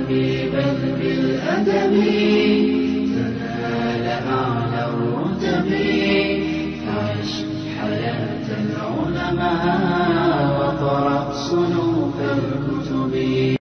بل بالأدب تنال أعلى الرتب فعش حياة العلماء وقرأ صنوف الكتب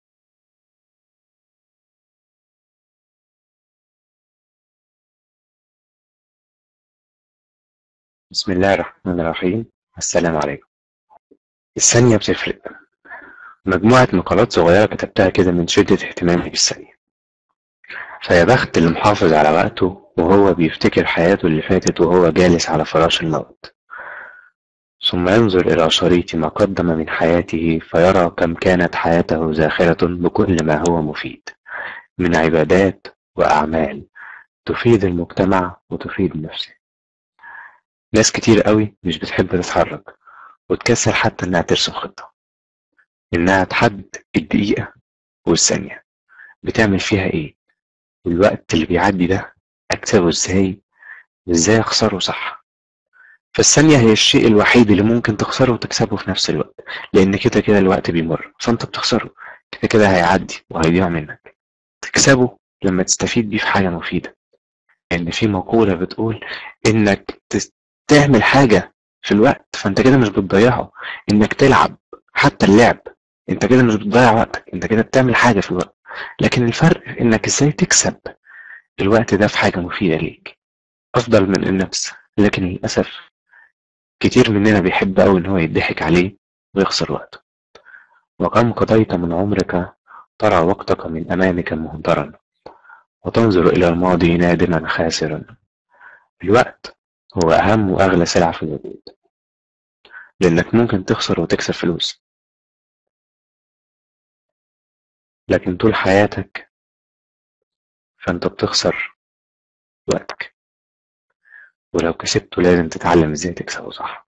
بسم الله الرحمن الرحيم السلام عليكم الثانية بتفرق مجموعة مقالات صغيرة كتبتها كده من شدة اهتمامي بالثانية فيا بخت اللي محافظ على وقته وهو بيفتكر حياته اللي فاتت وهو جالس على فراش الموت ثم ينظر إلى شريط ما قدم من حياته فيرى كم كانت حياته زاخرة بكل ما هو مفيد من عبادات وأعمال تفيد المجتمع وتفيد نفسه ناس كتير قوي مش بتحب تتحرك وتكسل حتى إنها ترسم خطة إنها تحدد الدقيقة والثانية بتعمل فيها إيه والوقت اللي بيعدي ده أكسبه إزاي وإزاي أخسره صح فالثانية هي الشيء الوحيد اللي ممكن تخسره وتكسبه في نفس الوقت لأن كده كده الوقت بيمر فأنت بتخسره كده كده هيعدي وهيضيع منك تكسبه لما تستفيد بيه في حاجة مفيدة لأن في مقولة بتقول إنك تس- تعمل حاجة في الوقت فأنت كده مش بتضيعه إنك تلعب حتى اللعب أنت كده مش بتضيع وقتك أنت كده بتعمل حاجة في الوقت لكن الفرق إنك إزاي تكسب الوقت ده في حاجة مفيدة ليك أفضل من النفس لكن للأسف كتير مننا بيحب أوي إن هو يضحك عليه ويخسر وقته وكم قضيت من عمرك ترى وقتك من أمامك مهدرا وتنظر إلى الماضي نادما خاسرا الوقت هو أهم وأغلى سلعة في الوجود لأنك ممكن تخسر وتكسب فلوس لكن طول حياتك فأنت بتخسر وقتك ولو كسبته لازم تتعلم ازاي تكسبه صح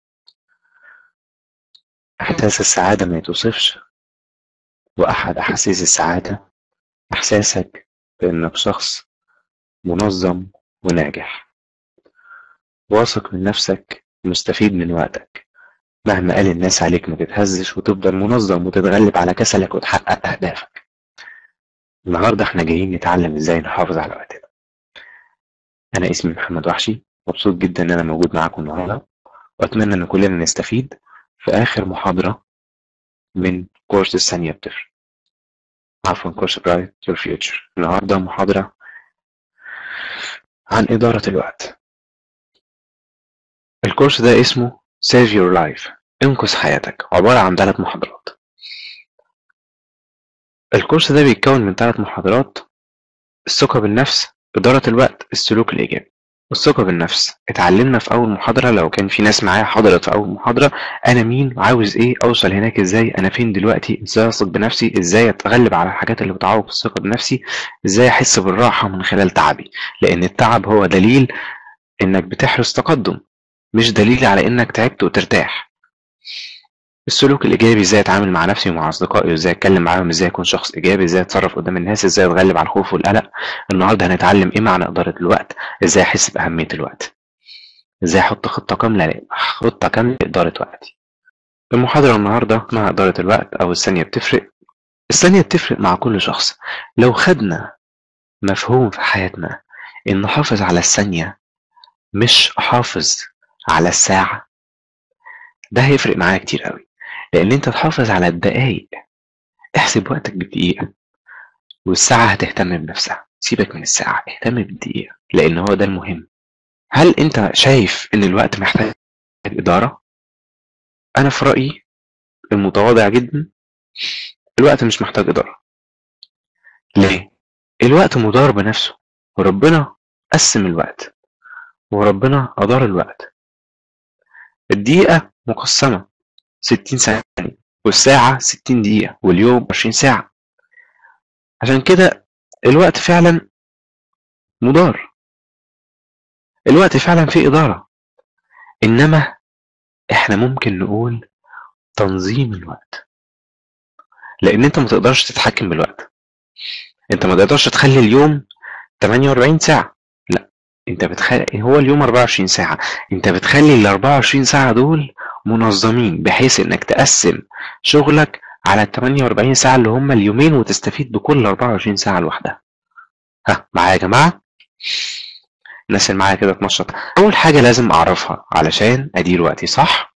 إحساس السعادة ما يتوصفش وأحد أحاسيس السعادة إحساسك بأنك شخص منظم وناجح واثق من نفسك مستفيد من وقتك مهما قال الناس عليك ما تتهزش وتفضل منظم وتتغلب على كسلك وتحقق أهدافك النهاردة احنا جايين نتعلم ازاي نحافظ على وقتنا أنا اسمي محمد وحشي مبسوط جدا إن أنا موجود معاكم النهاردة وأتمنى إن كلنا نستفيد في آخر محاضرة من كورس الثانية بتفرق عفوا كورس برايت يور فيوتشر النهاردة محاضرة عن إدارة الوقت الكورس ده اسمه Save Your Life انقذ حياتك عبارة عن ثلاث محاضرات الكورس ده بيتكون من ثلاث محاضرات الثقة بالنفس إدارة الوقت السلوك الإيجابي الثقة بالنفس اتعلمنا في أول محاضرة لو كان في ناس معايا حضرت في أول محاضرة أنا مين وعاوز إيه أوصل هناك إزاي أنا فين دلوقتي إزاي أثق بنفسي إزاي أتغلب على الحاجات اللي بتعوق الثقة بنفسي إزاي أحس بالراحة من خلال تعبي لأن التعب هو دليل إنك بتحرز تقدم مش دليل على إنك تعبت وترتاح السلوك الايجابي ازاي اتعامل مع نفسي ومع اصدقائي وازاي اتكلم معاهم ازاي اكون شخص ايجابي ازاي اتصرف قدام الناس ازاي اتغلب على الخوف والقلق النهارده هنتعلم ايه معنى اداره الوقت ازاي احس باهميه الوقت ازاي احط خطه كامله خطه كامله لاداره وقتي المحاضره النهارده مع اداره الوقت او الثانيه بتفرق الثانيه بتفرق مع كل شخص لو خدنا مفهوم في حياتنا ان احافظ على الثانيه مش احافظ على الساعه ده هيفرق معايا كتير قوي لان انت تحافظ على الدقايق احسب وقتك بالدقيقه والساعه هتهتم بنفسها سيبك من الساعه اهتم بالدقيقه لان هو ده المهم هل انت شايف ان الوقت محتاج اداره انا في رايي المتواضع جدا الوقت مش محتاج اداره ليه الوقت مدار بنفسه وربنا قسم الوقت وربنا ادار الوقت الدقيقه مقسمه 60 ثانيه والساعه 60 دقيقه واليوم 20 ساعه عشان كده الوقت فعلا مدار الوقت فعلا فيه إدارة إنما إحنا ممكن نقول تنظيم الوقت لأن أنت ما تقدرش تتحكم بالوقت أنت ما تقدرش تخلي اليوم 48 ساعة لا أنت بتخلي هو اليوم 24 ساعة أنت بتخلي ال 24 ساعة دول منظمين بحيث إنك تقسم شغلك على ال 48 ساعة اللي هم اليومين وتستفيد بكل 24 ساعة لوحدها ها معايا يا جماعة الناس اللي معايا كده تنشط أول حاجة لازم أعرفها علشان أدير وقتي صح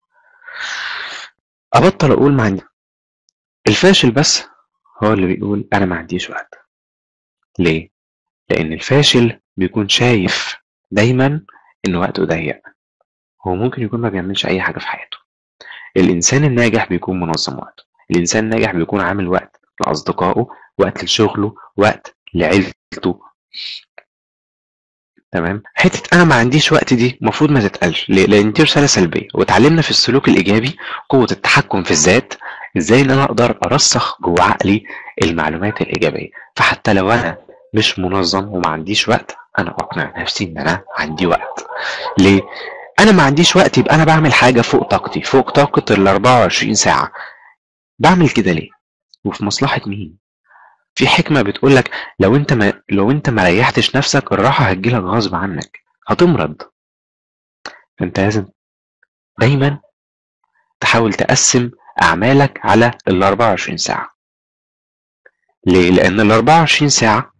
أبطل أقول ما عندي الفاشل بس هو اللي بيقول أنا ما عنديش وقت ليه؟ لأن الفاشل بيكون شايف دايما إن وقته ضيق هو ممكن يكون ما بيعملش أي حاجة في حياته الإنسان الناجح بيكون منظم وقته الإنسان الناجح بيكون عامل وقت لأصدقائه وقت لشغله وقت لعيلته تمام حته انا ما عنديش وقت دي المفروض ما تتقالش ليه؟ لان دي رساله سلبيه واتعلمنا في السلوك الايجابي قوه التحكم في الذات ازاي ان انا اقدر ارسخ جوه عقلي المعلومات الايجابيه فحتى لو انا مش منظم وما عنديش وقت انا اقنع نفسي ان انا عندي وقت ليه انا ما عنديش وقت يبقى انا بعمل حاجه فوق طاقتي فوق طاقه ال 24 ساعه بعمل كده ليه وفي مصلحه مين في حكمه بتقول لك لو انت ما لو انت ما ريحتش نفسك الراحه هتجيلك غصب عنك هتمرض فانت لازم دايما تحاول تقسم اعمالك على ال 24 ساعه ليه لان ال 24 ساعه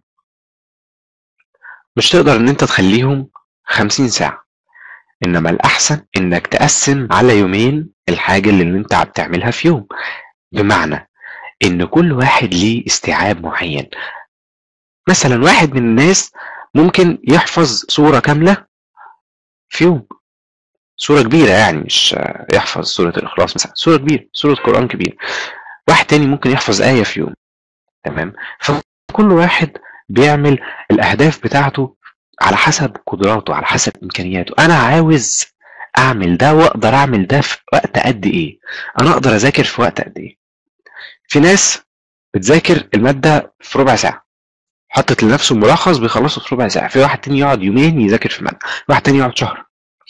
مش تقدر ان انت تخليهم 50 ساعه انما الاحسن انك تقسم على يومين الحاجه اللي انت بتعملها في يوم بمعنى ان كل واحد ليه استيعاب معين مثلا واحد من الناس ممكن يحفظ سورة كاملة في يوم سورة كبيرة يعني مش يحفظ سورة الإخلاص مثلا سورة كبيرة سورة قرآن كبير واحد تاني ممكن يحفظ آية في يوم تمام فكل واحد بيعمل الأهداف بتاعته على حسب قدراته على حسب إمكانياته أنا عاوز أعمل ده وأقدر أعمل ده في وقت قد إيه أنا أقدر أذاكر في وقت قد إيه في ناس بتذاكر المادة في ربع ساعة حطت لنفسه ملخص بيخلصه في ربع ساعة في واحد تاني يقعد يومين يذاكر في مادة واحد تاني يقعد شهر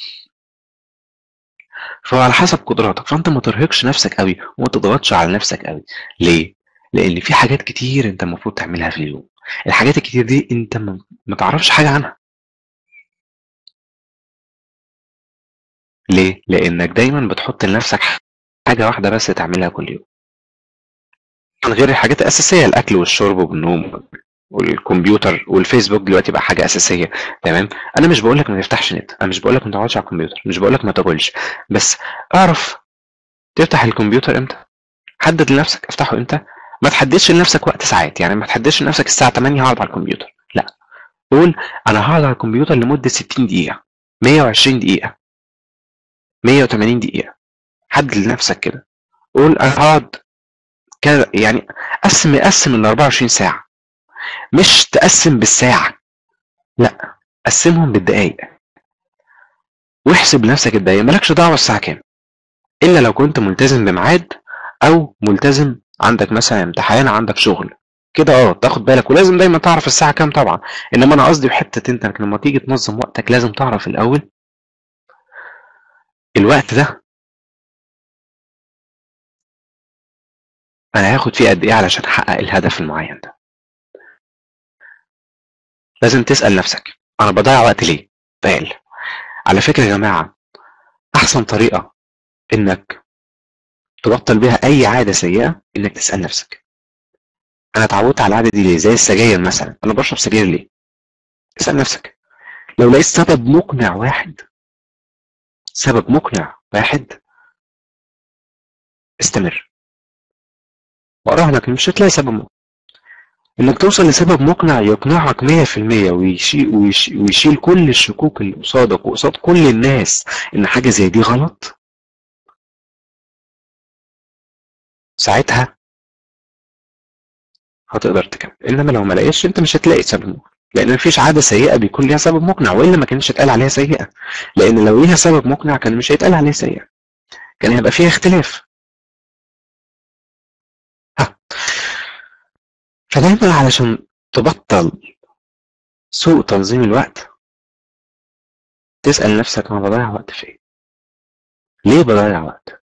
فهو على حسب قدراتك فانت ما ترهقش نفسك قوي وما تضغطش على نفسك قوي ليه لان في حاجات كتير انت المفروض تعملها في اليوم الحاجات الكتير دي انت ما ما تعرفش حاجة عنها ليه لانك دايما بتحط لنفسك حاجة واحدة بس تعملها كل يوم من غير الحاجات الأساسية الأكل والشرب والنوم والكمبيوتر والفيسبوك دلوقتي بقى حاجة أساسية تمام أنا مش بقول لك ما تفتحش نت أنا مش بقول لك ما تقعدش على الكمبيوتر مش بقول لك ما تاكلش بس أعرف تفتح الكمبيوتر إمتى حدد لنفسك افتحه إمتى ما تحددش لنفسك وقت ساعات يعني ما تحددش لنفسك الساعة 8 هقعد على الكمبيوتر لا قول أنا هقعد على الكمبيوتر لمدة 60 دقيقة 120 دقيقة 180 دقيقة حدد لنفسك كده قول أنا هقعد كده يعني قسم قسم ال 24 ساعة مش تقسم بالساعة لا قسمهم بالدقايق واحسب لنفسك الدقايق مالكش دعوة الساعة كام إلا لو كنت ملتزم بميعاد أو ملتزم عندك مثلا امتحان عندك شغل كده اه تاخد بالك ولازم دايما تعرف الساعة كام طبعا انما انا قصدي بحتة انت لما تيجي تنظم وقتك لازم تعرف الاول الوقت ده انا هاخد فيه قد ايه علشان احقق الهدف المعين ده لازم تسأل نفسك انا بضيع وقت ليه بقال على فكرة يا جماعة احسن طريقة انك تبطل بيها اي عادة سيئة انك تسأل نفسك انا اتعودت على العادة دي ليه زي السجاير مثلا انا بشرب سجاير ليه اسأل نفسك لو لقيت سبب مقنع واحد سبب مقنع واحد استمر وأراهنك مش هتلاقي سبب مقنع انك توصل لسبب مقنع يقنعك 100% ويشيل, ويشيل, ويشيل كل الشكوك اللي قصادك وقصاد كل الناس ان حاجة زي دي غلط ساعتها هتقدر تكمل انما لو ما لقيتش انت مش هتلاقي سبب مقنع لان مفيش عادة سيئة بيكون ليها سبب مقنع والا ما كانش اتقال عليها سيئة لان لو ليها سبب مقنع كان مش هيتقال عليها سيئة كان هيبقى فيها اختلاف ها. فدايما علشان تبطل سوء تنظيم الوقت تسأل نفسك انا بضيع وقت في ايه ليه بضيع وقت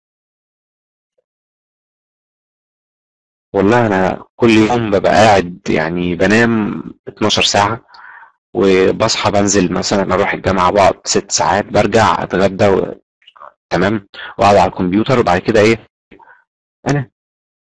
والله انا كل يوم ببقى قاعد يعني بنام 12 ساعة وبصحى بنزل مثلا اروح الجامعة بقعد ست ساعات برجع اتغدى و... تمام واقعد على الكمبيوتر وبعد كده ايه انا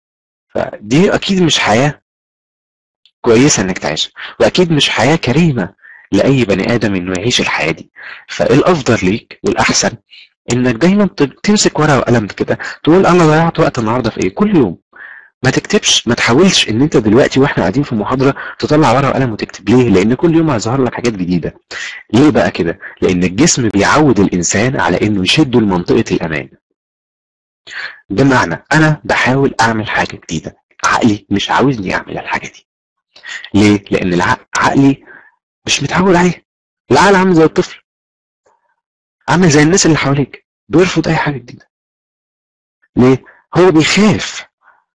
فدي اكيد مش حياه كويسه انك تعيشها واكيد مش حياه كريمه لاي بني ادم انه يعيش الحياه دي فالافضل ليك والاحسن انك دايما ت- تمسك ورقه وقلم كده تقول انا ضيعت وقت النهارده في ايه كل يوم ما تكتبش ما تحاولش ان انت دلوقتي واحنا قاعدين في المحاضره تطلع ورقه وقلم وتكتب ليه لان كل يوم هيظهر لك حاجات جديده ليه بقى كده لان الجسم بيعود الانسان على انه يشده لمنطقه الامان بمعنى انا بحاول اعمل حاجه جديده عقلي مش عاوزني اعمل الحاجه دي ليه لان العقل عقلي مش متعود عليه العقل عامل زي الطفل عامل زي الناس اللي حواليك بيرفض اي حاجه جديده ليه هو بيخاف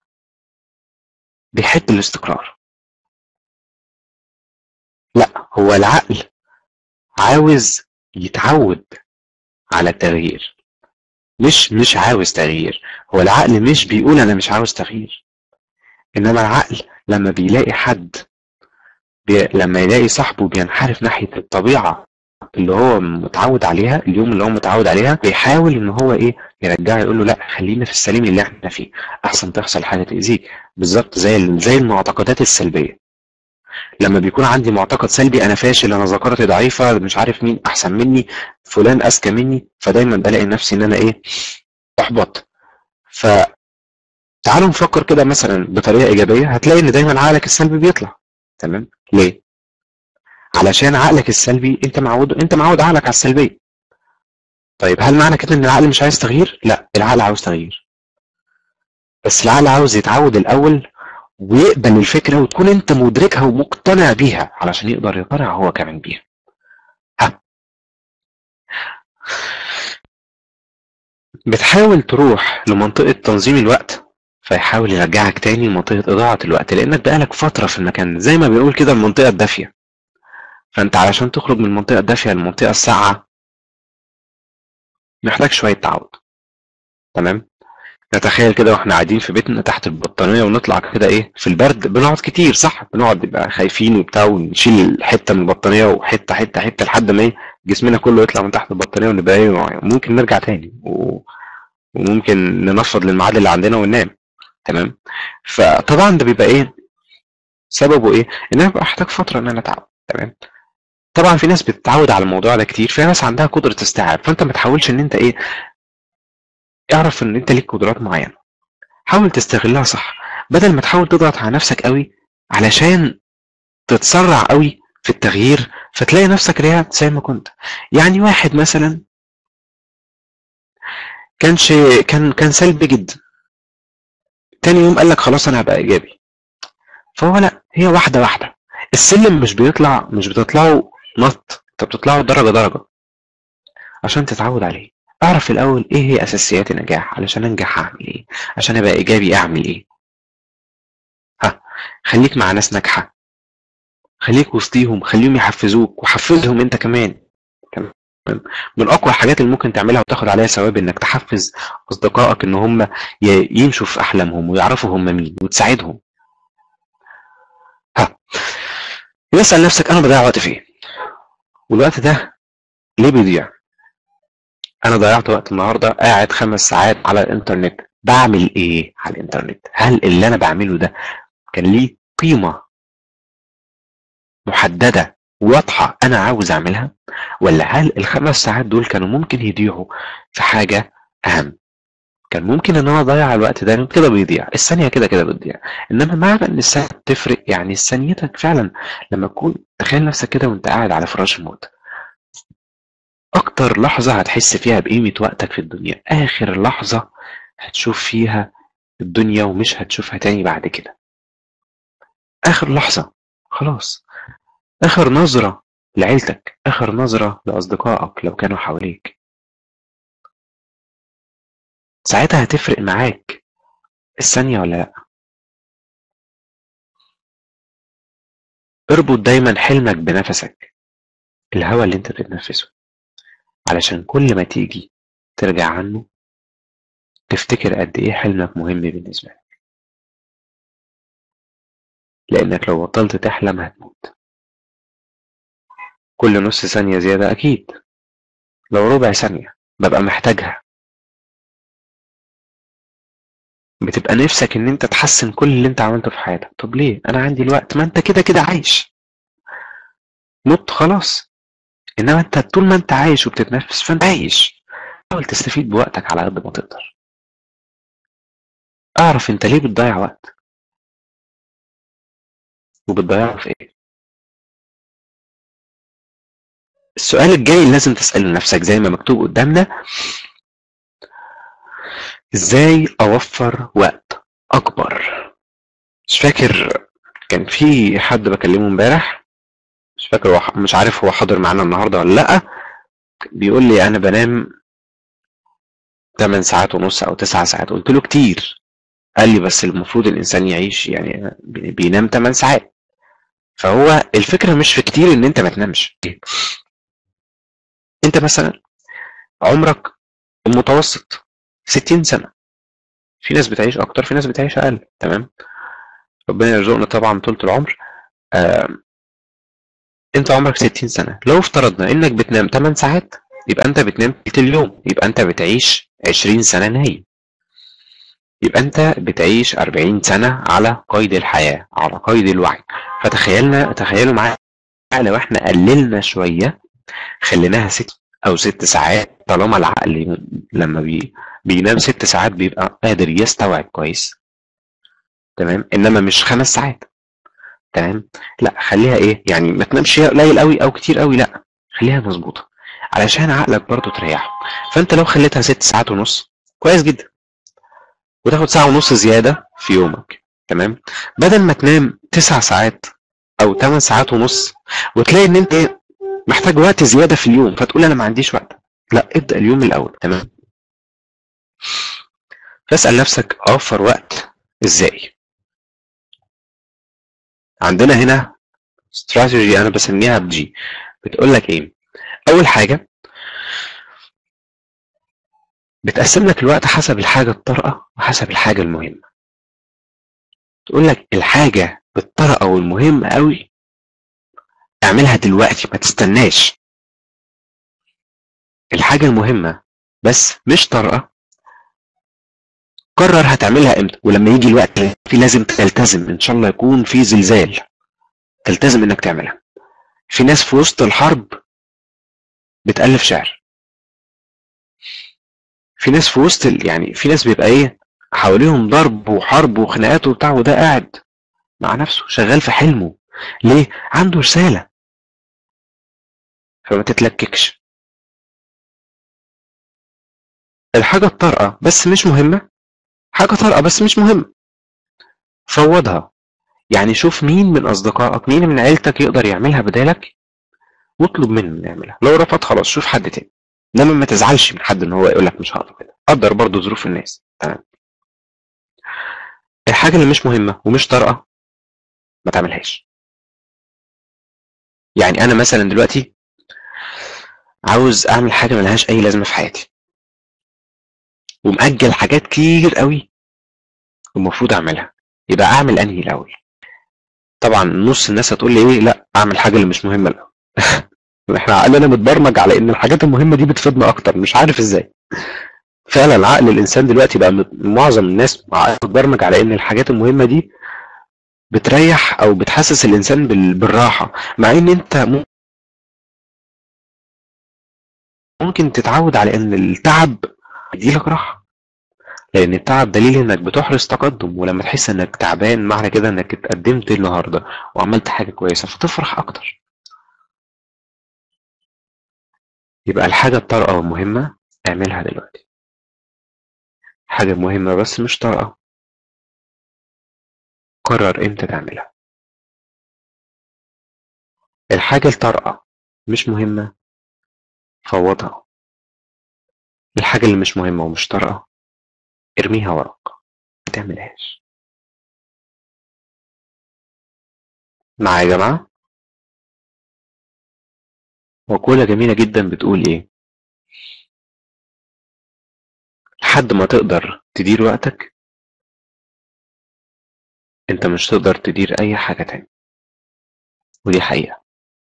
بيحب الاستقرار لا هو العقل عاوز يتعود على التغيير مش مش عاوز تغيير هو العقل مش بيقول انا مش عاوز تغيير انما العقل لما بيلاقي حد بي... لما يلاقي صاحبه بينحرف ناحية الطبيعة اللي هو متعود عليها اليوم اللي هو متعود عليها بيحاول ان هو ايه يرجعه يقول له لا خلينا في السليم اللي احنا فيه احسن تحصل حاجه تاذيك بالظبط زي ال- زي المعتقدات السلبيه لما بيكون عندي معتقد سلبي انا فاشل انا ذاكرتي ضعيفه مش عارف مين احسن مني فلان اذكى مني فدايما بلاقي نفسي ان انا ايه احبط فتعالوا نفكر كده مثلا بطريقه ايجابيه هتلاقي ان دايما عقلك السلبي بيطلع تمام ليه علشان عقلك السلبي انت معود انت معود عقلك على السلبيه طيب هل معنى كده ان العقل مش عايز تغيير لا العقل عاوز تغيير بس العقل عاوز يتعود الاول ويقبل الفكره وتكون انت مدركها ومقتنع بيها علشان يقدر يقتنع هو كمان بيها ها بتحاول تروح لمنطقه تنظيم الوقت فيحاول يرجعك تاني لمنطقه اضاعه الوقت لانك بقالك فتره في المكان زي ما بنقول كده المنطقه الدافيه فانت علشان تخرج من المنطقه الدافيه للمنطقه الساقعه محتاج شويه تعود تمام نتخيل كده واحنا قاعدين في بيتنا تحت البطانية ونطلع كده ايه في البرد بنقعد كتير صح بنقعد نبقى خايفين وبتاع ونشيل حتة من البطانية وحتة حتة حتة لحد ما ايه جسمنا كله يطلع من تحت البطانية ونبقى ايه ممكن نرجع تاني و... وممكن ننفض للميعاد اللي عندنا وننام تمام فطبعا ده بيبقى ايه سببه ايه ان انا بحتاج فترة ان انا اتعود تمام طبعا في ناس بتتعود على الموضوع ده كتير في ناس عندها قدرة استيعاب فانت ما تحاولش ان انت ايه اعرف ان انت ليك قدرات معينه حاول تستغلها صح بدل ما تحاول تضغط على نفسك قوي علشان تتسرع قوي في التغيير فتلاقي نفسك رجعت زي ما كنت يعني واحد مثلا كانش كان كان سلبي جدا تاني يوم قال لك خلاص انا هبقى ايجابي فهو لا هي واحده واحده السلم مش بيطلع مش بتطلعه نط انت بتطلعه درجه درجه عشان تتعود عليه اعرف الاول ايه هي اساسيات النجاح علشان انجح اعمل ايه عشان ابقى ايجابي اعمل ايه ها خليك مع ناس ناجحه خليك وسطيهم خليهم يحفزوك وحفزهم انت كمان تمام من اقوى الحاجات اللي ممكن تعملها وتاخد عليها ثواب انك تحفز اصدقائك ان هم ي- يمشوا في احلامهم ويعرفوا هم مين وتساعدهم ها اسال نفسك انا بضيع وقت في ايه والوقت ده ليه بيضيع انا ضيعت وقت النهارده قاعد خمس ساعات على الانترنت بعمل ايه على الانترنت هل اللي انا بعمله ده كان ليه قيمه محدده واضحه انا عاوز اعملها ولا هل الخمس ساعات دول كانوا ممكن يضيعوا في حاجه اهم كان ممكن ان انا اضيع الوقت ده كده بيضيع الثانيه كده كده بتضيع انما معنى ان الساعه تفرق يعني ثانيتك فعلا لما تكون تخيل نفسك كده وانت قاعد على فراش الموت اكتر لحظه هتحس فيها بقيمه وقتك في الدنيا اخر لحظه هتشوف فيها الدنيا ومش هتشوفها تاني بعد كده اخر لحظه خلاص اخر نظره لعيلتك اخر نظره لاصدقائك لو كانوا حواليك ساعتها هتفرق معاك الثانيه ولا لا اربط دايما حلمك بنفسك الهواء اللي انت بتتنفسه علشان كل ما تيجي ترجع عنه تفتكر قد ايه حلمك مهم بالنسبة لك لانك لو بطلت تحلم هتموت كل نص ثانية زيادة اكيد لو ربع ثانية ببقى محتاجها بتبقى نفسك ان انت تحسن كل اللي انت عملته في حياتك طب ليه انا عندي الوقت ما انت كده كده عايش مت خلاص انما انت طول ما انت عايش وبتتنفس فانت عايش حاول تستفيد بوقتك على قد ما تقدر اعرف انت ليه بتضيع وقت وبتضيعه في ايه السؤال الجاي اللي لازم تسأله لنفسك زي ما مكتوب قدامنا ازاي اوفر وقت اكبر مش فاكر كان في حد بكلمه امبارح مش فاكر هو مش عارف هو حاضر معانا النهارده ولا لا بيقول لي انا بنام 8 ساعات ونص او 9 ساعات قلت له كتير قال لي بس المفروض الانسان يعيش يعني بينام 8 ساعات فهو الفكره مش في كتير ان انت ما تنامش انت مثلا عمرك المتوسط 60 سنه في ناس بتعيش اكتر في ناس بتعيش اقل تمام ربنا يرزقنا طبعا طولة العمر آه، انت عمرك 60 سنة لو افترضنا انك بتنام 8 ساعات يبقى انت بتنام تلت اليوم يبقى انت بتعيش 20 سنة نايم يبقى انت بتعيش 40 سنة على قيد الحياة على قيد الوعي فتخيلنا تخيلوا معايا لو احنا قللنا شوية خليناها ست او ست ساعات طالما العقل لما بي بينام ست ساعات بيبقى قادر يستوعب كويس تمام انما مش خمس ساعات تمام لا خليها ايه يعني ما تنامش قليل قوي او كتير قوي لا خليها مظبوطه علشان عقلك برضو تريحه فانت لو خليتها ست ساعات ونص كويس جدا وتاخد ساعه ونص زياده في يومك تمام بدل ما تنام تسع ساعات او ثمان ساعات ونص وتلاقي ان انت إيه محتاج وقت زياده في اليوم فتقول انا ما عنديش وقت لا ابدا اليوم من الاول تمام فاسال نفسك اوفر وقت ازاي عندنا هنا استراتيجي انا بسميها بجي بتقول لك ايه اول حاجه بتقسم لك الوقت حسب الحاجه الطارئه وحسب الحاجه المهمه تقول لك الحاجه الطارئه والمهمه قوي اعملها دلوقتي ما تستناش الحاجه المهمه بس مش طارئه قرر هتعملها امتى ولما يجي الوقت في لازم تلتزم ان شاء الله يكون في زلزال تلتزم انك تعملها في ناس في وسط الحرب بتألف شعر في ناس في وسط ال... يعني في ناس بيبقى ايه حواليهم ضرب وحرب وخناقات وبتاع وده قاعد مع نفسه شغال في حلمه ليه عنده رسالة فما تتلككش الحاجة الطارئة بس مش مهمة حاجة طارئة بس مش مهم فوضها يعني شوف مين من أصدقائك مين من عيلتك يقدر يعملها بدالك واطلب منه يعملها لو رفض خلاص شوف حد تاني انما ما تزعلش من حد ان هو يقول لك مش هقدر كده قدر برضه ظروف الناس تمام الحاجة اللي مش مهمة ومش طارئة ما تعملهاش يعني أنا مثلا دلوقتي عاوز أعمل حاجة ملهاش أي لازمة في حياتي ومأجل حاجات كتير قوي المفروض أعملها يبقى أعمل أنهي الأول طبعا نص الناس هتقول لي إيه لا أعمل حاجة اللي مش مهمة الأول احنا عقلنا متبرمج على ان الحاجات المهمه دي بتفيدنا اكتر مش عارف ازاي فعلا عقل الانسان دلوقتي بقى مت- معظم الناس متبرمج على ان الحاجات المهمه دي بتريح او بتحسس الانسان بال- بالراحه مع ان انت مم- ممكن تتعود على ان التعب يديلك راحه لان التعب دليل انك بتحرز تقدم ولما تحس انك تعبان معنى كده انك اتقدمت النهارده وعملت حاجه كويسه فتفرح اكتر يبقى الحاجه الطارئه والمهمه اعملها دلوقتي حاجه مهمه بس مش طارئه قرر امتى تعملها الحاجه الطارئه مش مهمه فوضها الحاجه اللي مش مهمه ومش طارئه ارميها وراك ما تعملهاش معايا يا جماعه مقولة جميلة جدا بتقول ايه لحد ما تقدر تدير وقتك انت مش تقدر تدير اي حاجة تاني ودي حقيقة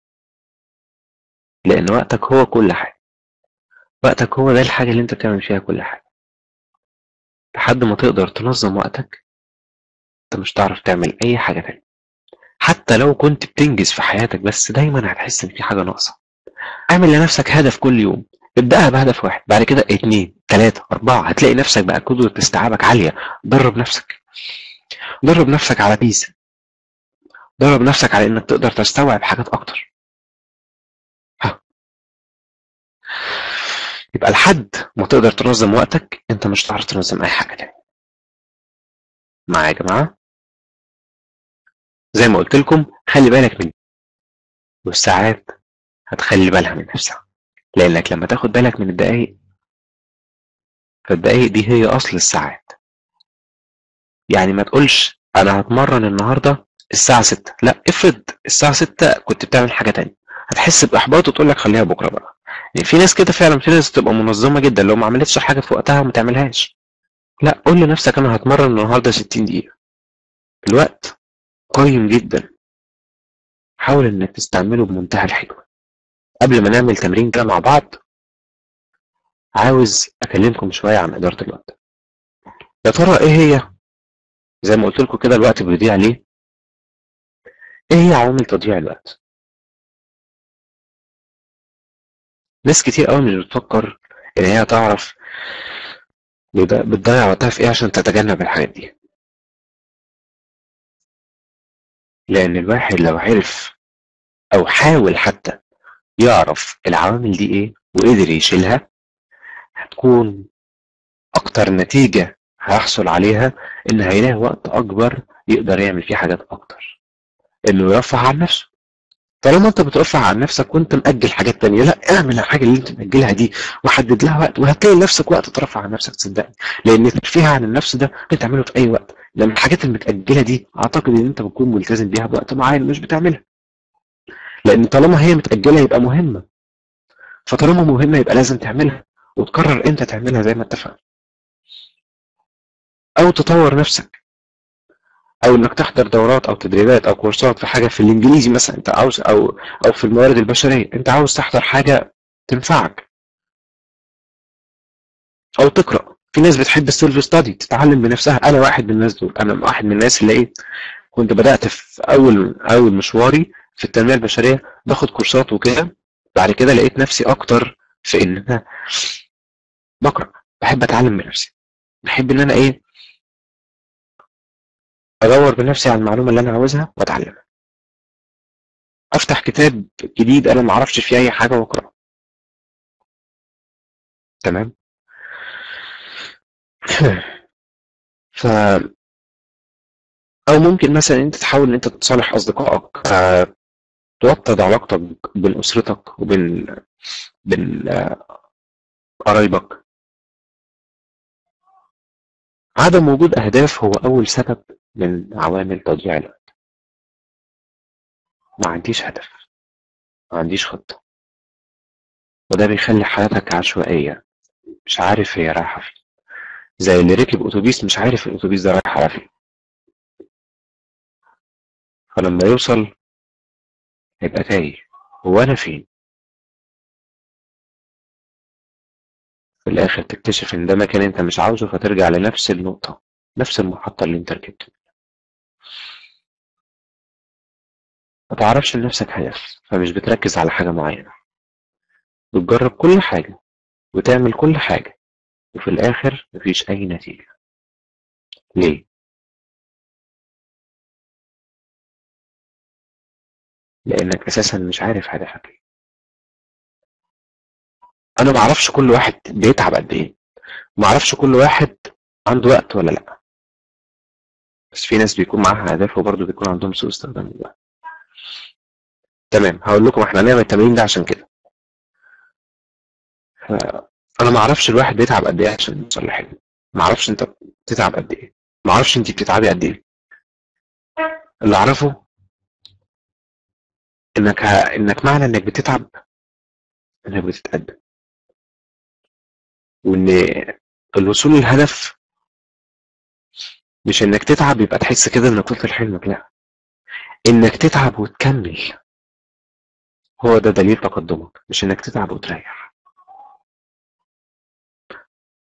لان وقتك هو كل حاجة وقتك هو ده الحاجة اللي انت بتعمل فيها كل حاجة لحد ما تقدر تنظم وقتك انت مش هتعرف تعمل اي حاجة تانية حتى لو كنت بتنجز في حياتك بس دايما هتحس ان في حاجة ناقصة اعمل لنفسك هدف كل يوم ابدأها بهدف واحد بعد كده اتنين تلاتة أربعة هتلاقي نفسك بقى قدرة استيعابك عالية درب نفسك درب نفسك على بيس درب نفسك على انك تقدر تستوعب حاجات اكتر ها. يبقى لحد ما تقدر تنظم وقتك انت مش هتعرف تنظم اي حاجة تاني معايا يا جماعة زي ما قلت لكم خلي بالك من والساعات هتخلي بالها من نفسها لانك لما تاخد بالك من الدقايق فالدقايق دي هي اصل الساعات يعني ما تقولش انا هتمرن النهارده الساعة 6 لا افرض الساعة 6 كنت بتعمل حاجة تانية هتحس بإحباط وتقول لك خليها بكرة بقى يعني في ناس كده فعلا في ناس تبقى منظمة جدا لو ما عملتش حاجة في وقتها وما تعملهاش لا قول لنفسك أنا هتمرن النهاردة 60 دقيقة الوقت قيم جدا حاول إنك تستعمله بمنتهى الحكمة قبل ما نعمل تمرين كده مع بعض عاوز أكلمكم شوية عن إدارة الوقت يا ترى إيه هي زي ما قلت لكم كده الوقت بيضيع ليه ايه هي عوامل تضييع الوقت ناس كتير قوي مش بتفكر ان هي تعرف بت- بتضيع وقتها في ايه عشان تتجنب الحاجات دي لان الواحد لو عرف او حاول حتى يعرف العوامل دي ايه وقدر يشيلها هتكون اكتر نتيجة هيحصل عليها ان هيلاقي وقت اكبر يقدر يعمل فيه حاجات اكتر انه يرفه عن نفسه طالما انت بترفع عن نفسك وانت مأجل حاجات تانية لا اعمل الحاجة اللي انت مأجلها دي وحدد لها وقت وهتلاقي لنفسك وقت ترفع عن نفسك صدقني لان الترفيه عن النفس ده ممكن تعمله في اي وقت لما الحاجات المتأجلة دي اعتقد ان انت بتكون ملتزم بيها بوقت معين مش بتعملها لان طالما هي متأجلة يبقى مهمة فطالما مهمة يبقى لازم تعملها وتقرر امتى تعملها زي ما اتفقنا او تطور نفسك او انك تحضر دورات او تدريبات او كورسات في حاجه في الانجليزي مثلا انت عاوز او او في الموارد البشريه انت عاوز تحضر حاجه تنفعك او تقرا في ناس بتحب السيلف ستادي تتعلم بنفسها انا واحد من الناس دول انا واحد من الناس اللي ايه كنت بدات في اول اول مشواري في التنميه البشريه باخد كورسات وكده بعد كده لقيت نفسي اكتر في ان انا بقرا بحب اتعلم بنفسي بحب ان انا ايه ادور بنفسي على المعلومه اللي انا عاوزها واتعلمها افتح كتاب جديد انا ما اعرفش فيه اي حاجه واقراه تمام ف او ممكن مثلا انت تحاول ان انت تصالح اصدقائك آه، توطد علاقتك بين اسرتك وبين بين آه، قرايبك عدم وجود اهداف هو اول سبب من عوامل تضييع الوقت ما عنديش هدف ما عنديش خطه وده بيخلي حياتك عشوائيه مش عارف هي رايحه فين زي اللي ركب اتوبيس مش عارف الاتوبيس ده رايح على فين فلما يوصل هيبقى تايه هو انا فين في الاخر تكتشف ان ده مكان انت مش عاوزه فترجع لنفس النقطة نفس المحطة اللي انت ركبت ما تعرفش لنفسك هدف فمش بتركز على حاجة معينة بتجرب كل حاجة وتعمل كل حاجة وفي الآخر مفيش أي نتيجة ليه؟ لأنك أساسا مش عارف هدفك إيه أنا معرفش كل واحد بيتعب قد إيه معرفش كل واحد عنده وقت ولا لأ بس في ناس بيكون معاها أهداف وبرضه بيكون عندهم سوء استخدام للوقت تمام هقول لكم احنا هنعمل التمرين ده عشان كده انا ما اعرفش الواحد بيتعب قد ايه عشان يوصل لحلم ما اعرفش انت بتتعب قد ايه ما اعرفش انت بتتعبي قد ايه اللي اعرفه انك ه... انك معنى انك بتتعب انك بتتقدم وان الوصول للهدف مش انك تتعب يبقى تحس كده انك وصلت لحلمك لا انك تتعب وتكمل هو ده دليل تقدمك مش انك تتعب وتريح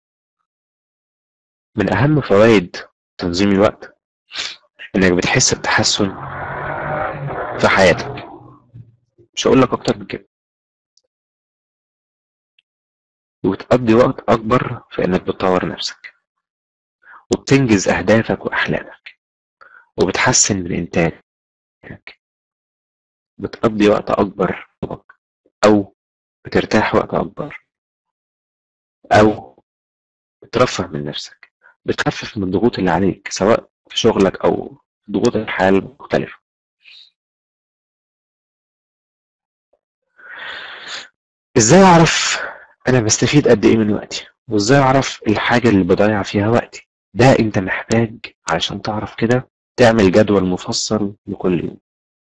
من أهم فوائد تنظيم الوقت إنك بتحس بتحسن في حياتك مش هقول لك أكتر من كده وبتقضي وقت أكبر في إنك بتطور نفسك وبتنجز أهدافك وأحلامك وبتحسن من إنتاجك بتقضي وقت أكبر أو بترتاح وقت أكبر أو بترفه من نفسك بتخفف من الضغوط اللي عليك سواء في شغلك أو ضغوط الحياة المختلفة إزاي أعرف أنا بستفيد قد إيه من وقتي وإزاي أعرف الحاجة اللي بضيع فيها وقتي ده أنت محتاج علشان تعرف كده تعمل جدول مفصل لكل يوم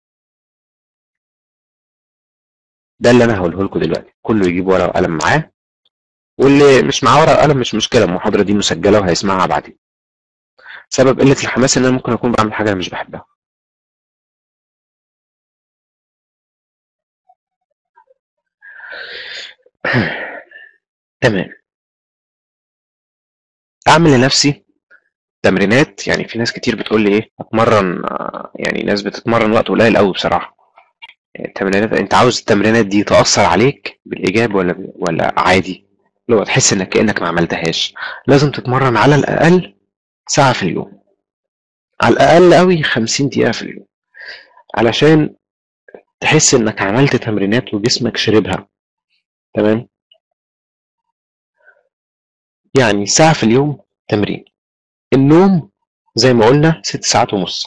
ده اللي انا هقوله لكم دلوقتي كله يجيب ورقه وقلم معاه واللي مش معاه ورقه وقلم مش مشكله المحاضره دي مسجله وهيسمعها بعدين سبب قله الحماس ان انا ممكن اكون بعمل حاجه انا مش بحبها تمام اعمل لنفسي تمرينات يعني في ناس كتير بتقول لي ايه اتمرن آه، يعني ناس بتتمرن وقت قليل قوي بصراحه يعني التمرينات انت عاوز التمرينات دي تأثر عليك بالإيجاب ولا ولا عادي لو تحس انك كأنك ما عملتهاش لازم تتمرن على الأقل ساعة في اليوم على الأقل قوي 50 دقيقة في اليوم علشان تحس انك عملت تمرينات وجسمك شربها تمام يعني ساعة في اليوم تمرين النوم زي ما قلنا ست ساعات ونص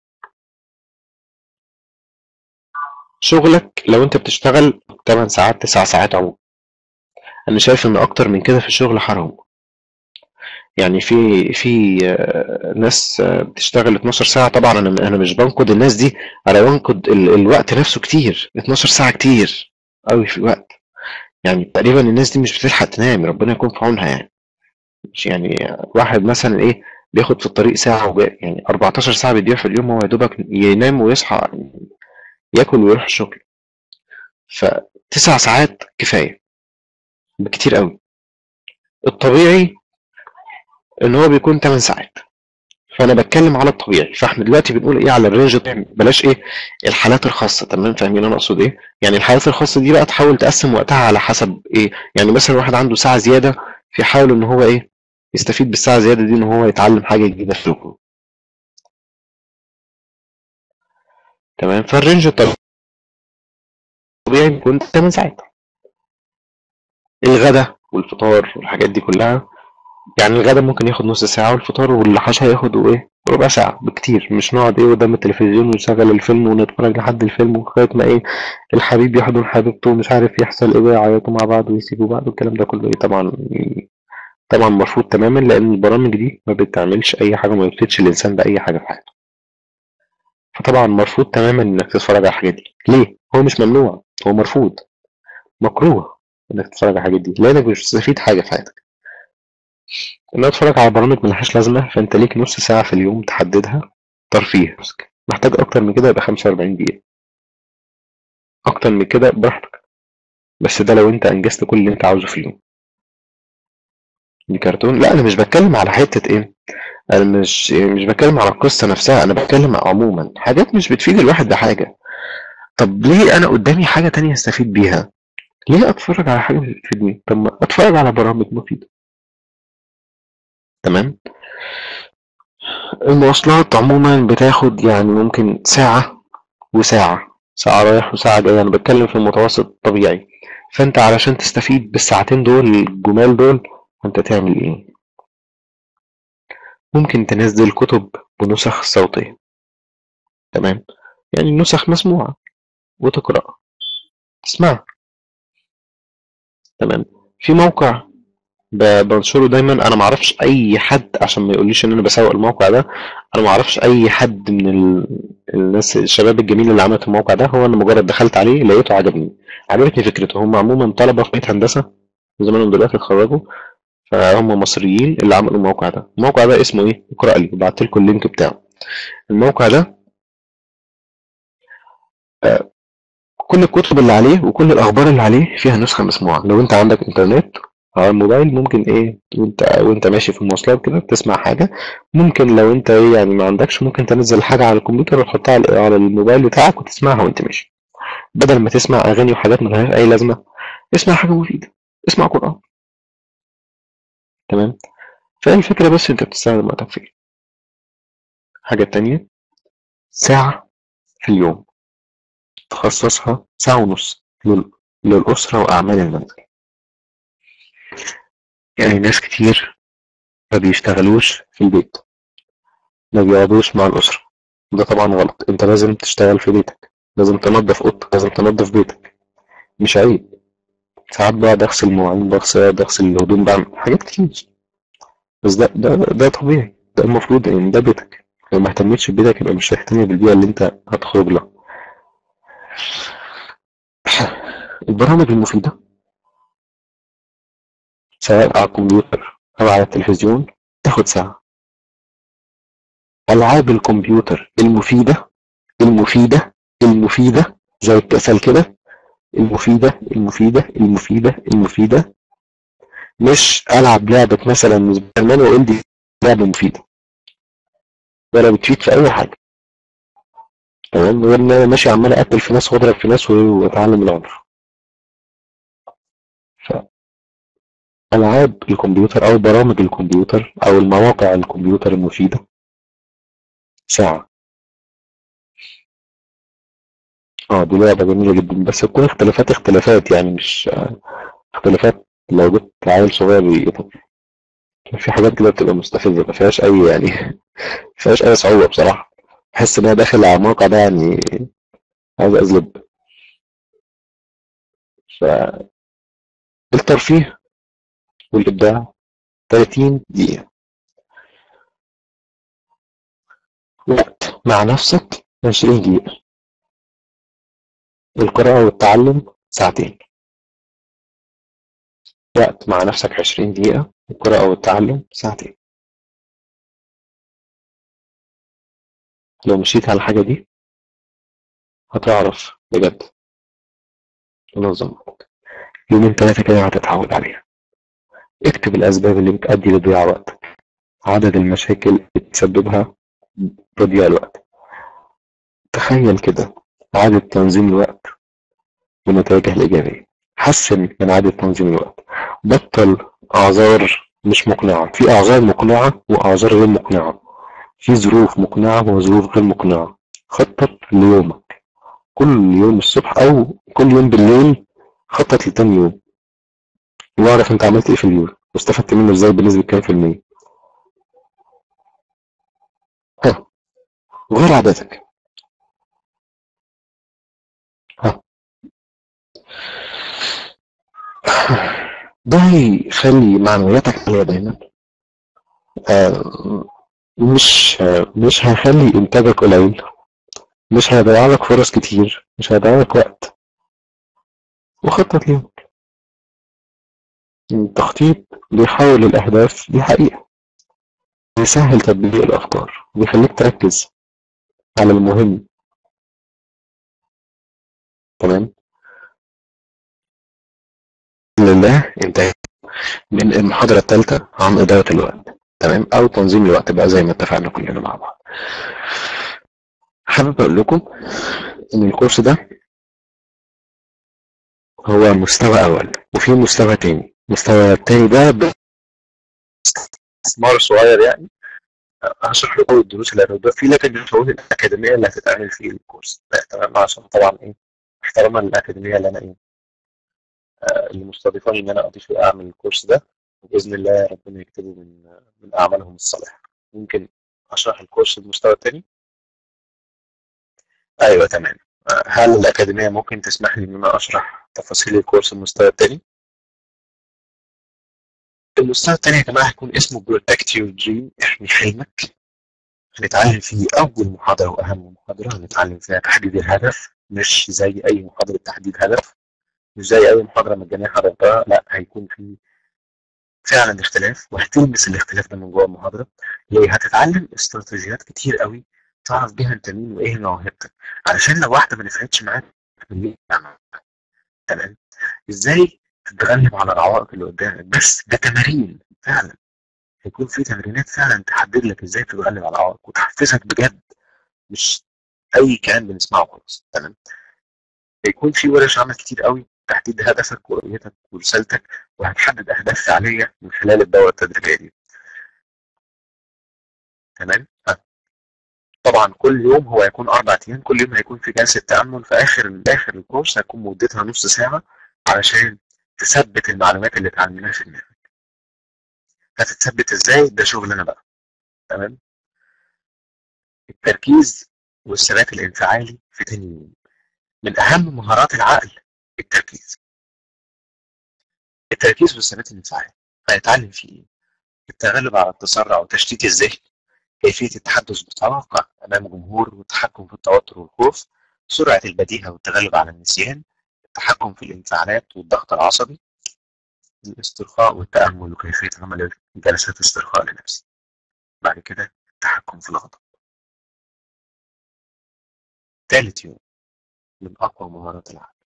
شغلك لو انت بتشتغل 8 ساعات 9 ساعات عموما انا شايف ان اكتر من كده في الشغل حرام يعني في في آه، ناس آه، بتشتغل 12 ساعة طبعا انا انا مش بنقد الناس دي انا بنقد ال- الوقت نفسه كتير 12 ساعة كتير قوي في الوقت يعني تقريبا الناس دي مش بتلحق تنام ربنا يكون في عونها يعني مش يعني واحد مثلا ايه بياخد في الطريق ساعة وجاي يعني 14 ساعة بيضيع في اليوم هو يا دوبك ينام ويصحى ياكل ويروح الشغل فتسع ساعات كفاية بكتير قوي الطبيعي ان هو بيكون 8 ساعات فانا بتكلم على الطبيعي فاحنا دلوقتي بنقول ايه على الرينج الطبيعي بلاش ايه الحالات الخاصه تمام فاهمين انا اقصد ايه يعني الحالات الخاصه دي بقى تحاول تقسم وقتها على حسب ايه يعني مثلا واحد عنده ساعه زياده فيحاول ان هو ايه يستفيد بالساعه الزياده دي ان هو يتعلم حاجه جديده في سلوكه تمام فالرينج الطبيعي بيكون 8 ساعات الغدا والفطار والحاجات دي كلها يعني الغدا ممكن ياخد نص ساعة والفطار والعشاء ياخدوا ايه ربع ساعة بكتير مش نقعد ايه قدام التلفزيون ونشغل الفيلم ونتفرج لحد الفيلم لغاية ما ايه الحبيب يحضن حبيبته ومش عارف يحصل ايه ويعيطوا مع بعض ويسيبوا بعض والكلام ده كله ايه طبعا طبعا مرفوض تماما لان البرامج دي ما بتعملش اي حاجة ما بتفيدش الانسان بأي حاجة في حياته فطبعا مرفوض تماما انك تتفرج على الحاجات دي ليه هو مش ممنوع هو مرفوض مكروه انك تتفرج على الحاجات دي لانك مش بتستفيد حاجة في حياتك انك تتفرج على برامج ملهاش لازمة فانت ليك نص ساعة في اليوم تحددها ترفيه محتاج اكتر من كده يبقى 45 دقيقة اكتر من كده براحتك بس ده لو انت انجزت كل اللي انت عاوزه في اليوم دي كرتون لا انا مش بتكلم على حتة ايه انا مش مش بتكلم على القصة نفسها انا بتكلم عموما حاجات مش بتفيد الواحد بحاجة طب ليه انا قدامي حاجة تانية استفيد بيها ليه اتفرج على حاجة مش بتفيدني طب ما اتفرج على برامج مفيدة تمام المواصلات عموما بتاخد يعني ممكن ساعة وساعة ساعة رايح وساعة جاي أنا بتكلم في المتوسط الطبيعي فأنت علشان تستفيد بالساعتين دول الجمال دول أنت تعمل إيه؟ ممكن تنزل كتب بنسخ صوتية تمام؟ يعني نسخ مسموعة وتقرأ تسمعها تمام؟ في موقع ب- بنشره دايما انا ما اعرفش اي حد عشان ما يقوليش ان انا بسوق الموقع ده انا ما اعرفش اي حد من ال... الناس الشباب الجميل اللي عملت الموقع ده هو انا مجرد دخلت عليه لقيته عجبني عجبتني فكرته هم عموما طلبه في بيت هندسه زمانهم دلوقتي اتخرجوا فهم مصريين اللي عملوا الموقع ده الموقع ده اسمه ايه اقرا لي بعت لكم اللينك بتاعه الموقع ده آه، كل الكتب اللي عليه وكل الاخبار اللي عليه فيها نسخه مسموعه لو انت عندك انترنت على الموبايل ممكن ايه وانت وانت ماشي في المواصلات كده تسمع حاجة ممكن لو انت ايه يعني ما عندكش ممكن تنزل حاجة على الكمبيوتر وتحطها على على الموبايل بتاعك وتسمعها وانت ماشي بدل ما تسمع اغاني وحاجات ملهاش اي لازمة اسمع حاجة مفيدة اسمع قرآن تمام فهي الفكرة بس انت بتستخدم وقتك في ايه حاجة تانية ساعة في اليوم تخصصها ساعة ونص لل- للأسرة وأعمال المنزل يعني ناس كتير ما بيشتغلوش في البيت ما بيقعدوش مع الأسرة ده طبعا غلط انت لازم تشتغل في بيتك لازم تنظف اوضتك لازم تنظف بيتك مش عيب ساعات بقعد اغسل مواعين بغسل بغسل الهدوم بعمل حاجات كتير بس ده ده ده طبيعي ده المفروض يعني ده بيتك لو ما اهتمتش ببيتك يبقى مش هتهتم بالبيئة اللي انت هتخرج لها البرامج المفيدة سواء على الكمبيوتر أو على التلفزيون تاخد ساعة ألعاب الكمبيوتر المفيدة المفيدة المفيدة زي الكسل كده المفيدة المفيدة المفيدة المفيدة مش ألعب لعبة مثلا سبايدر مان وأقول دي لعبة مفيدة ولا بتفيد في أي حاجة تمام غير إن أنا ماشي عمال أقتل في ناس وأضرب في ناس وأتعلم العنف فألعاب الكمبيوتر أو برامج الكمبيوتر أو المواقع الكمبيوتر المفيدة ساعة اه دي لعبة جميلة جدا بس تكون اختلافات اختلافات يعني مش آه، اختلافات لو جبت عيل صغير يقطع في حاجات كده بتبقى مستفزة ما فيهاش أي يعني ما فيهاش أي صعوبة بصراحة بحس إن أنا داخل على الموقع ده يعني عايز أزلب فالترفيه والإبداع 30 دقيقة وقت مع نفسك 20 دقيقة القراءة والتعلم ساعتين وقت مع نفسك 20 دقيقة القراءة والتعلم ساعتين لو مشيت على الحاجة دي هتعرف بجد تنظم وقتك يومين ثلاثة كده هتتعود عليها اكتب الأسباب اللي بتؤدي لضياع وقتك عدد المشاكل اللي بتسببها تضييع الوقت تخيل كده عادة تنظيم الوقت ونتائجها الإيجابية حسن من عادة تنظيم الوقت بطل أعذار مش مقنعة في أعذار مقنعة وأعذار غير مقنعة في ظروف مقنعة وظروف غير مقنعة خطط ليومك كل يوم الصبح أو كل يوم بالليل خطط لتاني يوم واعرف انت عملت ايه في اليوم واستفدت منه ازاي بنسبة كام في المية ها وغير عاداتك ها ده هيخلي معنوياتك عالية دايما آه، مش مش هيخلي انتاجك قليل مش هيضيع لك فرص كتير مش هيضيع لك وقت وخطط ليهم التخطيط بيحول الأهداف دي حقيقة بيسهل تطبيق الأفكار وبيخليك تركز على المهم تمام لله انتهينا من المحاضرة الثالثة عن إدارة الوقت تمام أو تنظيم الوقت بقى زي ما اتفقنا كلنا مع بعض حابب أقول لكم إن الكورس ده هو مستوى أول وفي مستوى تاني المستوى التاني ده استثمار صغير يعني هشرح لكم الدروس اللي هتبقى فيه لكن مش هقول الأكاديمية اللي هتتعمل فيه الكورس لا، تمام عشان طبعا إيه احتراما للأكاديمية اللي أنا إيه آه، اللي مستضيفاني إن أنا أضيف أعمل الكورس ده وبإذن الله ربنا يكتبه من من أعمالهم الصالحة ممكن أشرح الكورس المستوى التاني أيوه تمام آه، هل الأكاديمية ممكن تسمح لي إن أنا أشرح تفاصيل الكورس المستوى التاني؟ المستوى التاني يا جماعة هيكون اسمه Protect Your Dream احمي حلمك هنتعلم فيه أول محاضرة وأهم محاضرة هنتعلم فيها تحديد الهدف مش زي أي محاضرة تحديد هدف مش زي أي محاضرة مجانية حضرتها لا هيكون في فعلا اختلاف وهتلمس الاختلاف ده من جوه المحاضرة ليه هتتعلم استراتيجيات كتير قوي تعرف بيها انت مين وايه موهبتك علشان لو واحدة ما نفعتش معاك تمام ازاي تتغلب على العوائق اللي قدامك بس ده تمارين فعلا هيكون في تمرينات فعلا تحدد لك ازاي تتغلب على العوائق وتحفزك بجد مش اي كلام بنسمعه خلاص تمام هيكون في ورش عمل كتير قوي تحديد هدفك ورؤيتك ورسالتك وهتحدد اهداف فعليه من خلال الدوره التدريبيه دي تمام طبعا كل يوم هو هيكون اربع ايام كل يوم هيكون في جلسه تامل في اخر اخر الكورس هيكون مدتها نص ساعه علشان تثبت المعلومات اللي اتعلمناها في دماغك هتتثبت ازاي ده شغلنا بقى تمام التركيز والثبات الانفعالي في تاني يوم من اهم مهارات العقل التركيز التركيز والثبات الانفعالي هنتعلم فيه ايه التغلب على التسرع وتشتيت الذهن كيفية التحدث بطلاقة أمام جمهور والتحكم في التوتر والخوف سرعة البديهة والتغلب على النسيان التحكم في الانفعالات والضغط العصبي الاسترخاء والتأمل وكيفية عمل جلسات استرخاء لنفسي بعد كده التحكم في الغضب ثالث يوم من أقوى مهارات العقل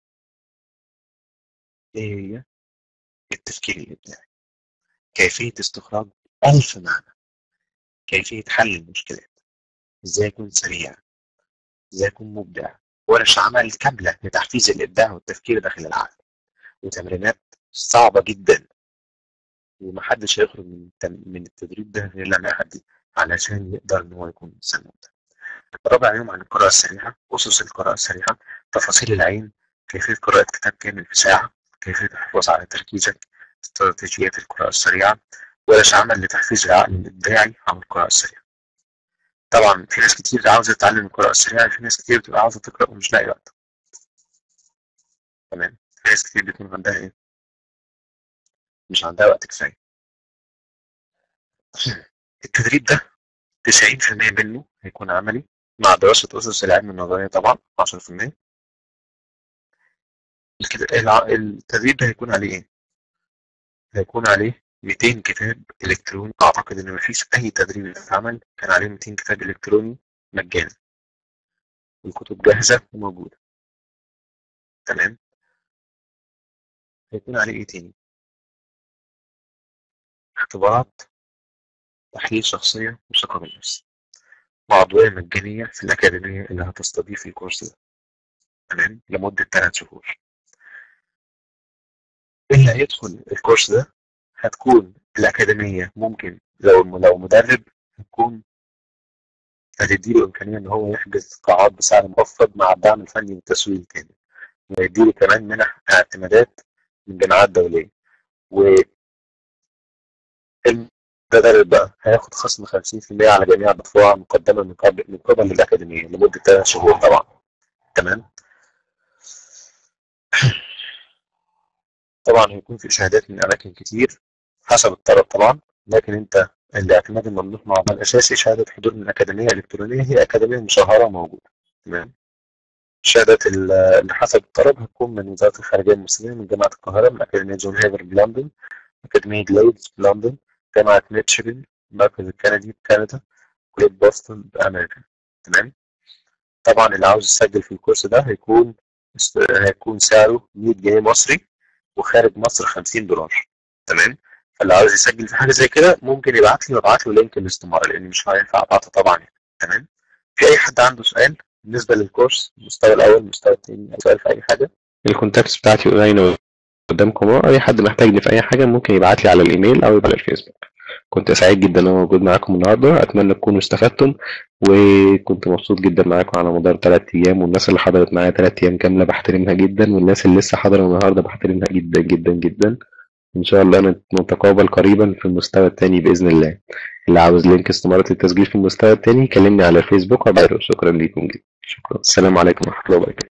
إيه هي التفكير الإبداعي كيفية استخراج ألف معنى كيفية حل المشكلات ازاي اكون سريع ازاي اكون مبدع ورش عمل كاملة لتحفيز الابداع والتفكير داخل العقل وتمرينات صعبة جدا ومحدش هيخرج من من التدريب ده غير لما يعدي علشان يقدر ان هو يكون انسان مبدع رابع يوم عن القراءة السريعة أسس القراءة السريعة تفاصيل العين كيفية قراءة كتاب كامل في ساعة كيفية الحفاظ على تركيزك استراتيجيات القراءة السريعة ورش عمل لتحفيز العقل الإبداعي عن القراءة السريعة. طبعا في ناس كتير عاوزة تتعلم القراءة السريعة في ناس كتير بتبقى عاوزة تقرأ ومش لاقي وقت. تمام في ناس كتير بيكون عندها إيه؟ مش عندها وقت كفاية. التدريب ده 90% منه هيكون عملي مع دراسة أسس العلم النظرية طبعا 10% التدريب ده هيكون عليه إيه؟ هيكون عليه 200 كتاب الكتروني اعتقد ان مفيش اي تدريب اتعمل كان عليه 200 كتاب الكتروني مجانا الكتب جاهزه وموجوده تمام هيكون عليه ايه تاني اختبارات تحليل شخصيه وثقه بالنفس وعضويه مجانيه في الاكاديميه اللي هتستضيف الكورس ده تمام لمده 3 شهور اللي هيدخل الكورس ده هتكون الأكاديمية ممكن لو لو مدرب هتكون هتديله إمكانية إن هو يحجز قاعات بسعر مخفض مع الدعم الفني والتسويق الكامل ويديله كمان منح اعتمادات من جامعات دولية و المدرب بقى هياخد خصم 50% على جميع الدفوع مقدمة من قبل من قبل الأكاديمية لمدة 3 شهور طبعا تمام طبعا هيكون في شهادات من أماكن كتير حسب الطلب طبعا لكن انت الاعتماد الممنوح مع الاساسي شهاده حضور من اكاديميه الكترونيه هي اكاديميه مشهره موجوده تمام الشهادات اللي حسب الطلب هتكون من وزاره الخارجيه المصريه من جامعه القاهره من اكاديميه جون هيفر بلندن اكاديميه ليدز بلندن جامعه ميتشيغن المركز الكندي بكندا كليه بوسطن بامريكا تمام طبعا اللي عاوز يسجل في الكورس ده هيكون هيكون سعره 100 جنيه مصري وخارج مصر 50 دولار تمام فاللي عاوز يسجل في حاجه زي كده ممكن يبعت لي وابعت له لينك الاستماره لان مش هينفع ابعته طبعا يعني. تمام في اي حد عنده سؤال بالنسبه للكورس المستوى الاول المستوى الثاني اي سؤال في اي حاجه الكونتاكتس بتاعتي باينه قدامكم اهو اي حد محتاجني في اي حاجه ممكن يبعت لي على الايميل او يبعت على الفيسبوك كنت سعيد جدا ان انا موجود معاكم النهارده اتمنى تكونوا استفدتم وكنت مبسوط جدا معاكم على مدار ثلاث ايام والناس اللي حضرت معايا ثلاث ايام كامله بحترمها جدا والناس اللي لسه حاضره النهارده بحترمها جدا جدا جدا ان شاء الله نتقابل قريبا في المستوى الثاني باذن الله اللي عاوز لينك استمارة التسجيل في المستوى الثاني كلمني على الفيسبوك وبعده شكرا لكم جدا شكرا السلام عليكم ورحمه الله وبركاته